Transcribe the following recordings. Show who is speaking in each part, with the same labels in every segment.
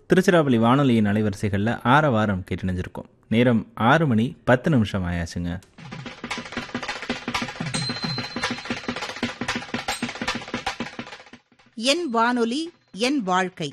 Speaker 1: திருச்சிராப்பள்ளி வானொலியின் அலைவரிசைகளில் ஆற வாரம் கேட்டு நினைஞ்சிருக்கோம் நேரம் ஆறு மணி பத்து நிமிஷம் ஆயாச்சுங்க
Speaker 2: என் வானொலி என் வாழ்க்கை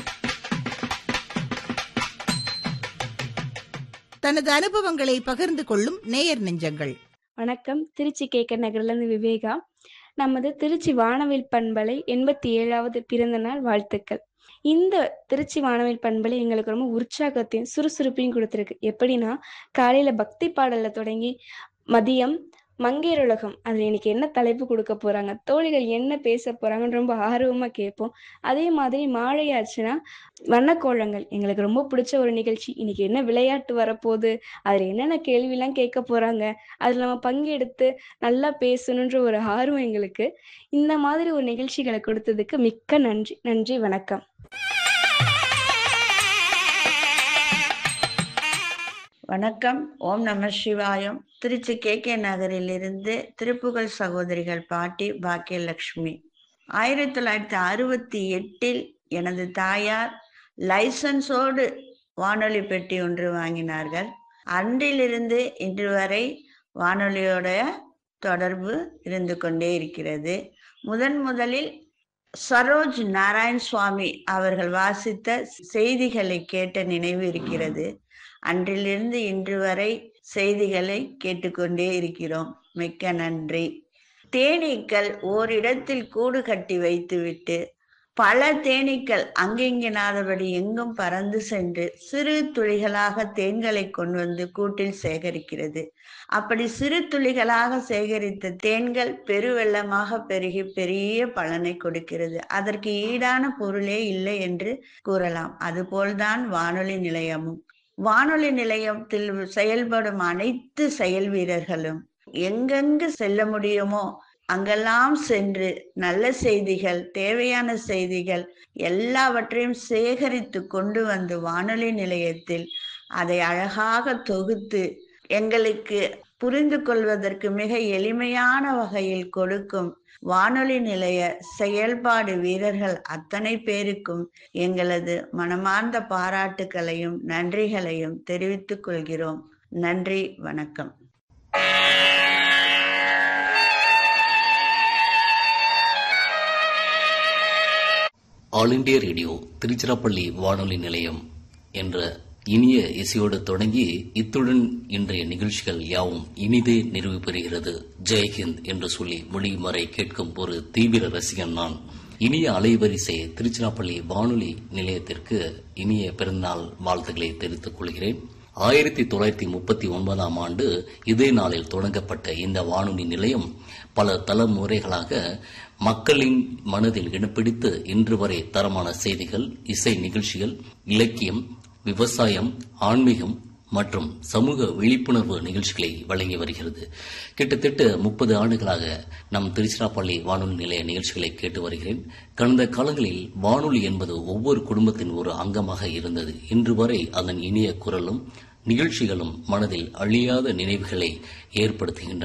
Speaker 2: தனது அனுபவங்களை பகிர்ந்து கொள்ளும் நேயர் நெஞ்சங்கள்
Speaker 3: வணக்கம் திருச்சி கேக்க நகர்லேருந்து விவேகா நமது திருச்சி வானவில் பண்பலை எண்பத்தி ஏழாவது பிறந்த நாள் வாழ்த்துக்கள் இந்த திருச்சி வானவில் பண்பலை எங்களுக்கு ரொம்ப உற்சாகத்தையும் சுறுசுறுப்பையும் கொடுத்துருக்கு எப்படின்னா காலையில பக்தி பாடல்ல தொடங்கி மதியம் மங்கையருலகம் அதில் இன்னைக்கு என்ன தலைப்பு கொடுக்க போறாங்க தோழிகள் என்ன பேச போறாங்கன்னு ரொம்ப ஆர்வமா கேட்போம் அதே மாதிரி மாழையாச்சுன்னா வண்ணக்கோலங்கள் எங்களுக்கு ரொம்ப பிடிச்ச ஒரு நிகழ்ச்சி இன்னைக்கு என்ன விளையாட்டு வரப்போகுது அதில் என்னென்ன கேள்விலாம் கேட்க போறாங்க அதில் நம்ம பங்கெடுத்து நல்லா பேசணுன்ற ஒரு ஆர்வம் எங்களுக்கு இந்த மாதிரி ஒரு நிகழ்ச்சிகளை கொடுத்ததுக்கு மிக்க நன்றி நன்றி வணக்கம்
Speaker 4: வணக்கம் ஓம் நம சிவாயம் திருச்சி கே கே நகரிலிருந்து திருப்புகழ் சகோதரிகள் பாட்டி பாக்கியலட்சுமி ஆயிரத்தி தொள்ளாயிரத்தி அறுபத்தி எட்டில் எனது தாயார் லைசன்ஸோடு வானொலி பெட்டி ஒன்று வாங்கினார்கள் அன்றிலிருந்து இன்று வரை வானொலியோட தொடர்பு இருந்து கொண்டே இருக்கிறது முதன் முதலில் சரோஜ் நாராயண் சுவாமி அவர்கள் வாசித்த செய்திகளை கேட்ட நினைவு இருக்கிறது அன்றிலிருந்து இன்று வரை செய்திகளை கேட்டுக்கொண்டே இருக்கிறோம் மிக்க நன்றி தேனீக்கள் ஓரிடத்தில் கூடு கட்டி வைத்துவிட்டு பல தேனீக்கள் அங்கிங்கனாதபடி எங்கும் பறந்து சென்று சிறு துளிகளாக தேன்களை கொண்டு வந்து கூட்டில் சேகரிக்கிறது அப்படி சிறு துளிகளாக சேகரித்த தேன்கள் பெருவெள்ளமாக பெருகி பெரிய பலனை கொடுக்கிறது அதற்கு ஈடான பொருளே இல்லை என்று கூறலாம் அதுபோல்தான் வானொலி நிலையமும் வானொலி நிலையத்தில் செயல்படும் அனைத்து செயல் வீரர்களும் எங்கெங்கு செல்ல முடியுமோ அங்கெல்லாம் சென்று நல்ல செய்திகள் தேவையான செய்திகள் எல்லாவற்றையும் சேகரித்து கொண்டு வந்து வானொலி நிலையத்தில் அதை அழகாக தொகுத்து எங்களுக்கு புரிந்து கொள்வதற்கு மிக எளிமையான வகையில் கொடுக்கும் வானொலி நிலைய செயல்பாடு வீரர்கள் அத்தனை பேருக்கும் எங்களது மனமார்ந்த பாராட்டுக்களையும் நன்றிகளையும் தெரிவித்துக் கொள்கிறோம் நன்றி வணக்கம்
Speaker 5: ஆல் இண்டியா ரேடியோ திருச்சிராப்பள்ளி வானொலி நிலையம் என்ற இனிய இசையோடு தொடங்கி இத்துடன் இன்றைய நிகழ்ச்சிகள் யாவும் இனிதே நிறைவு பெறுகிறது ஜெயஹிந்த் என்று சொல்லி முடியும் வரை கேட்கும் ஒரு தீவிர ரசிகன் நான் இனிய அலைவரிசை திருச்சிராப்பள்ளி வானொலி நிலையத்திற்கு இனிய பிறந்தநாள் வாழ்த்துக்களை தெரிவித்துக் கொள்கிறேன் ஆயிரத்தி தொள்ளாயிரத்தி முப்பத்தி ஒன்பதாம் ஆண்டு இதே நாளில் தொடங்கப்பட்ட இந்த வானொலி நிலையம் பல தலைமுறைகளாக மக்களின் மனதில் இடம்பிடித்து இன்று வரை தரமான செய்திகள் இசை நிகழ்ச்சிகள் இலக்கியம் விவசாயம் ஆன்மீகம் மற்றும் சமூக விழிப்புணர்வு நிகழ்ச்சிகளை வழங்கி வருகிறது கிட்டத்தட்ட முப்பது ஆண்டுகளாக நம் திருச்சிராப்பள்ளி வானொலி நிலைய நிகழ்ச்சிகளை கேட்டு வருகிறேன் கடந்த காலங்களில் வானொலி என்பது ஒவ்வொரு குடும்பத்தின் ஒரு அங்கமாக இருந்தது இன்று வரை அதன் இனிய குரலும் நிகழ்ச்சிகளும் மனதில் அழியாத நினைவுகளை ஏற்படுத்துகின்றன